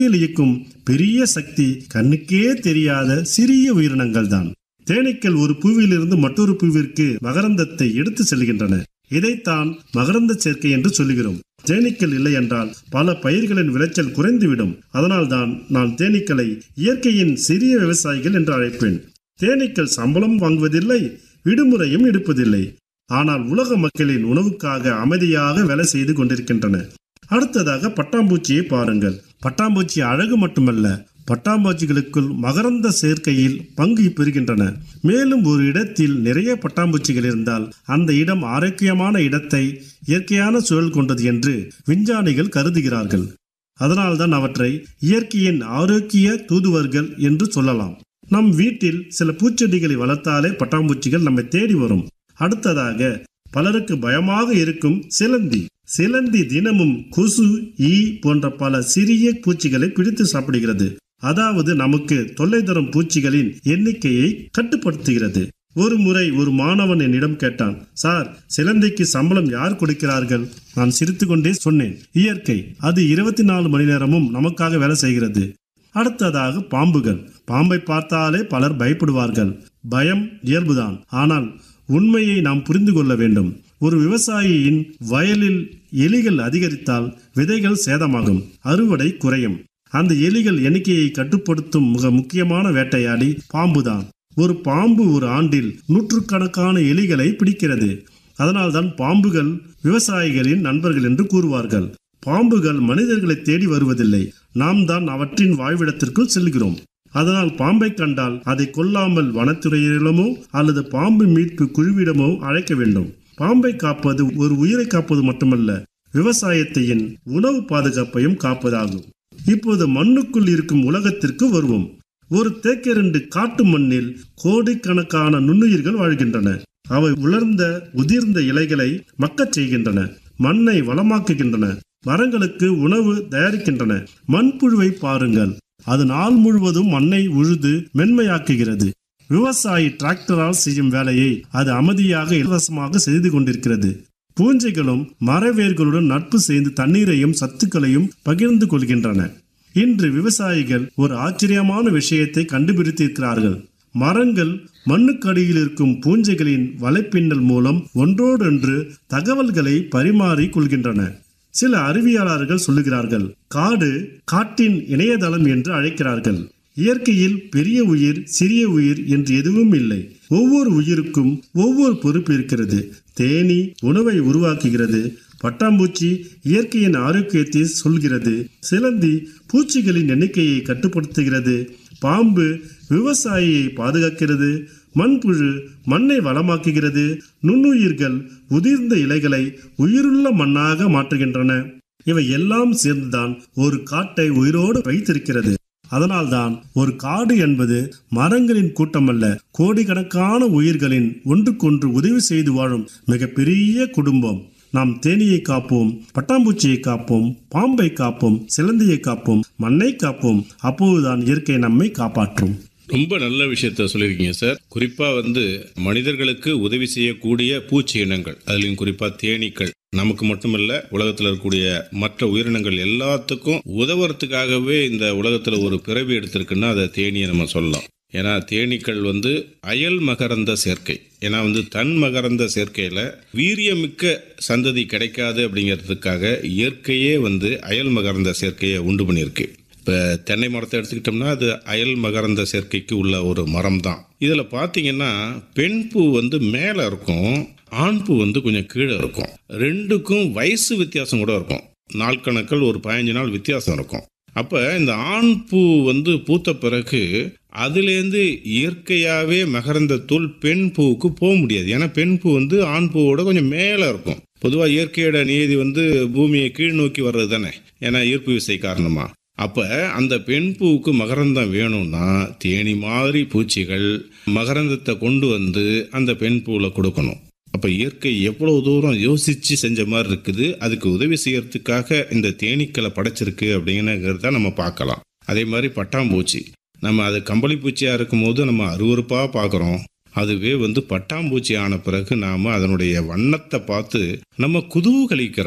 பூமியில் இயக்கும் பெரிய சக்தி கண்ணுக்கே தெரியாத சிறிய உயிரினங்கள் தான் தேனீக்கள் ஒரு பூவிலிருந்து மற்றொரு பூவிற்கு மகரந்தத்தை எடுத்து செல்கின்றன இதைத்தான் மகரந்த சேர்க்கை என்று சொல்லுகிறோம் தேனீக்கள் இல்லை என்றால் பல பயிர்களின் விளைச்சல் குறைந்துவிடும் அதனால்தான் நான் தேனீக்களை இயற்கையின் சிறிய விவசாயிகள் என்று அழைப்பேன் தேனீக்கள் சம்பளம் வாங்குவதில்லை விடுமுறையும் எடுப்பதில்லை ஆனால் உலக மக்களின் உணவுக்காக அமைதியாக வேலை செய்து கொண்டிருக்கின்றன அடுத்ததாக பட்டாம்பூச்சியை பாருங்கள் பட்டாம்பூச்சி அழகு மட்டுமல்ல பட்டாம்பூச்சிகளுக்குள் மகரந்த சேர்க்கையில் பங்கு பெறுகின்றன மேலும் ஒரு இடத்தில் நிறைய பட்டாம்பூச்சிகள் இருந்தால் அந்த இடம் ஆரோக்கியமான இடத்தை இயற்கையான சூழல் கொண்டது என்று விஞ்ஞானிகள் கருதுகிறார்கள் அதனால்தான் அவற்றை இயற்கையின் ஆரோக்கிய தூதுவர்கள் என்று சொல்லலாம் நம் வீட்டில் சில பூச்செடிகளை வளர்த்தாலே பட்டாம்பூச்சிகள் நம்மை தேடி வரும் அடுத்ததாக பலருக்கு பயமாக இருக்கும் சிலந்தி சிலந்தி தினமும் கொசு ஈ போன்ற பல சிறிய பூச்சிகளை பிடித்து சாப்பிடுகிறது அதாவது நமக்கு தொல்லை தரும் பூச்சிகளின் எண்ணிக்கையை கட்டுப்படுத்துகிறது ஒரு முறை ஒரு மாணவன் என்னிடம் கேட்டான் சார் சிலந்தைக்கு சம்பளம் யார் கொடுக்கிறார்கள் நான் சிரித்துக்கொண்டே சொன்னேன் இயற்கை அது இருபத்தி நாலு மணி நேரமும் நமக்காக வேலை செய்கிறது அடுத்ததாக பாம்புகள் பாம்பை பார்த்தாலே பலர் பயப்படுவார்கள் பயம் இயல்புதான் ஆனால் உண்மையை நாம் புரிந்து கொள்ள வேண்டும் ஒரு விவசாயியின் வயலில் எலிகள் அதிகரித்தால் விதைகள் சேதமாகும் அறுவடை குறையும் அந்த எலிகள் எண்ணிக்கையை கட்டுப்படுத்தும் மிக முக்கியமான வேட்டையாடி பாம்புதான் ஒரு பாம்பு ஒரு ஆண்டில் நூற்றுக்கணக்கான எலிகளை பிடிக்கிறது அதனால்தான் பாம்புகள் விவசாயிகளின் நண்பர்கள் என்று கூறுவார்கள் பாம்புகள் மனிதர்களை தேடி வருவதில்லை நாம் தான் அவற்றின் வாழ்விடத்திற்குள் செல்கிறோம் அதனால் பாம்பை கண்டால் அதை கொல்லாமல் வனத்துறையிடமோ அல்லது பாம்பு மீட்பு குழுவிடமோ அழைக்க வேண்டும் பாம்பை காப்பது ஒரு உயிரை காப்பது மட்டுமல்ல விவசாயத்தையின் உணவு பாதுகாப்பையும் காப்பதாகும் இப்போது மண்ணுக்குள் இருக்கும் உலகத்திற்கு வருவோம் ஒரு தேக்கரண்டு காட்டு மண்ணில் கோடிக்கணக்கான நுண்ணுயிர்கள் வாழ்கின்றன அவை உலர்ந்த உதிர்ந்த இலைகளை மக்கச் செய்கின்றன மண்ணை வளமாக்குகின்றன மரங்களுக்கு உணவு தயாரிக்கின்றன மண்புழுவை பாருங்கள் அது நாள் முழுவதும் மண்ணை உழுது மென்மையாக்குகிறது விவசாயி டிராக்டரால் செய்யும் வேலையை அது அமைதியாக இலவசமாக செய்து கொண்டிருக்கிறது பூஞ்சைகளும் மரவேர்களுடன் நட்பு செய்து தண்ணீரையும் சத்துக்களையும் பகிர்ந்து கொள்கின்றன இன்று விவசாயிகள் ஒரு ஆச்சரியமான விஷயத்தை கண்டுபிடித்திருக்கிறார்கள் மரங்கள் மண்ணுக்கடியில் இருக்கும் பூஞ்சைகளின் வலைப்பின்னல் மூலம் ஒன்றோடொன்று தகவல்களை பரிமாறிக் கொள்கின்றன சில அறிவியலாளர்கள் சொல்லுகிறார்கள் காடு காட்டின் இணையதளம் என்று அழைக்கிறார்கள் இயற்கையில் பெரிய உயிர் சிறிய உயிர் என்று எதுவும் இல்லை ஒவ்வொரு உயிருக்கும் ஒவ்வொரு பொறுப்பு இருக்கிறது தேனி உணவை உருவாக்குகிறது பட்டாம்பூச்சி இயற்கையின் ஆரோக்கியத்தை சொல்கிறது சிலந்தி பூச்சிகளின் எண்ணிக்கையை கட்டுப்படுத்துகிறது பாம்பு விவசாயியை பாதுகாக்கிறது மண்புழு மண்ணை வளமாக்குகிறது நுண்ணுயிர்கள் உதிர்ந்த இலைகளை உயிருள்ள மண்ணாக மாற்றுகின்றன இவை எல்லாம் சேர்ந்துதான் ஒரு காட்டை உயிரோடு வைத்திருக்கிறது அதனால்தான் ஒரு காடு என்பது மரங்களின் கூட்டமல்ல கோடிக்கணக்கான உயிர்களின் ஒன்றுக்கொன்று உதவி செய்து வாழும் மிகப்பெரிய குடும்பம் நாம் தேனியை காப்போம் பட்டாம்பூச்சியை காப்போம் பாம்பை காப்போம் சிலந்தியை காப்போம் மண்ணை காப்போம் அப்போதுதான் இயற்கை நம்மை காப்பாற்றும் ரொம்ப நல்ல விஷயத்த சொல்லியிருக்கீங்க சார் குறிப்பா வந்து மனிதர்களுக்கு உதவி செய்யக்கூடிய பூச்சி இனங்கள் அதுலயும் குறிப்பா தேனீக்கள் நமக்கு மட்டுமல்ல உலகத்துல இருக்கக்கூடிய மற்ற உயிரினங்கள் எல்லாத்துக்கும் உதவுறதுக்காகவே இந்த உலகத்துல ஒரு பிறவி எடுத்திருக்குன்னா அதை தேனியை நம்ம சொல்லலாம் ஏன்னா தேனீக்கள் வந்து அயல் மகரந்த சேர்க்கை ஏன்னா வந்து தன் மகரந்த சேர்க்கையில வீரியமிக்க சந்ததி கிடைக்காது அப்படிங்கிறதுக்காக இயற்கையே வந்து அயல் மகரந்த சேர்க்கையை உண்டு பண்ணியிருக்கு இப்போ தென்னை மரத்தை எடுத்துக்கிட்டோம்னா அது அயல் மகரந்த சேர்க்கைக்கு உள்ள ஒரு மரம் தான் இதில் பார்த்தீங்கன்னா பெண் பூ வந்து மேலே இருக்கும் ஆண் பூ வந்து கொஞ்சம் கீழே இருக்கும் ரெண்டுக்கும் வயசு வித்தியாசம் கூட இருக்கும் நாள் கணக்கில் ஒரு பதினஞ்சு நாள் வித்தியாசம் இருக்கும் அப்போ இந்த ஆண் பூ வந்து பூத்த பிறகு அதுலேருந்து இயற்கையாகவே மகரந்த தூள் பெண் பூவுக்கு போக முடியாது ஏன்னா பெண் பூ வந்து ஆண் பூவோட கொஞ்சம் மேலே இருக்கும் பொதுவாக இயற்கையோட நீதி வந்து பூமியை கீழ் நோக்கி வர்றது தானே ஏன்னா ஈர்ப்பு விசை காரணமா அப்ப அந்த பெண் பூவுக்கு மகரந்தம் வேணும்னா தேனி மாதிரி பூச்சிகள் மகரந்தத்தை கொண்டு வந்து அந்த பெண் பூவில் கொடுக்கணும் அப்ப இயற்கை எவ்வளவு தூரம் யோசிச்சு செஞ்ச மாதிரி இருக்குது அதுக்கு உதவி செய்யறதுக்காக இந்த தேனீக்களை படைச்சிருக்கு அப்படிங்கிறத நம்ம பார்க்கலாம் அதே மாதிரி பட்டாம்பூச்சி நம்ம அது கம்பளி பூச்சியா இருக்கும்போது நம்ம அருவறுப்பா பார்க்குறோம் அதுவே வந்து பட்டாம்பூச்சி ஆன பிறகு நாம அதனுடைய வண்ணத்தை பார்த்து நம்ம குதூகலிக்கிறோம்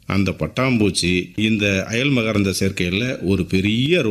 அந்த பட்டாம்பூச்சி இந்த அயல் மகரந்த சேர்க்கையில் ஒரு பெரிய